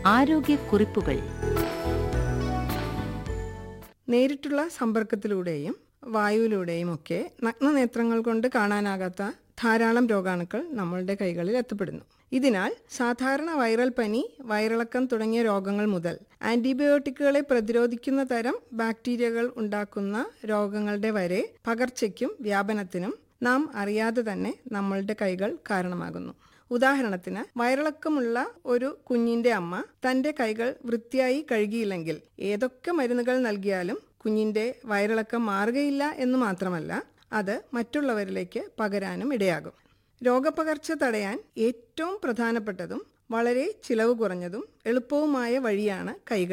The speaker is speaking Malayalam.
ആരോഗ്യക്കുറിപ്പുകൾ നേരിട്ടുള്ള സമ്പർക്കത്തിലൂടെയും വായുവിലൂടെയും ഒക്കെ നഗ്നനേത്രങ്ങൾ കൊണ്ട് കാണാനാകാത്ത ധാരാളം രോഗാണുക്കൾ നമ്മളുടെ കൈകളിൽ എത്തപ്പെടുന്നു ഇതിനാൽ സാധാരണ വൈറൽ പനി വയറിളക്കം തുടങ്ങിയ രോഗങ്ങൾ മുതൽ ആന്റിബയോട്ടിക്കുകളെ പ്രതിരോധിക്കുന്ന തരം ബാക്ടീരിയകൾ ഉണ്ടാക്കുന്ന രോഗങ്ങളുടെ വരെ പകർച്ചയ്ക്കും വ്യാപനത്തിനും നാം അറിയാതെ തന്നെ നമ്മളുടെ കൈകൾ കാരണമാകുന്നു ഉദാഹരണത്തിന് വയറിളക്കമുള്ള ഒരു കുഞ്ഞിന്റെ അമ്മ തന്റെ കൈകൾ വൃത്തിയായി കഴുകിയില്ലെങ്കിൽ ഏതൊക്കെ മരുന്നുകൾ നൽകിയാലും കുഞ്ഞിന്റെ വയറിളക്കം മാറുകയില്ല എന്ന് മാത്രമല്ല അത് മറ്റുള്ളവരിലേക്ക് പകരാനും ഇടയാകും രോഗപകർച്ച തടയാൻ ഏറ്റവും പ്രധാനപ്പെട്ടതും വളരെ ചിലവ് കുറഞ്ഞതും എളുപ്പവുമായ വഴിയാണ് കൈകൾ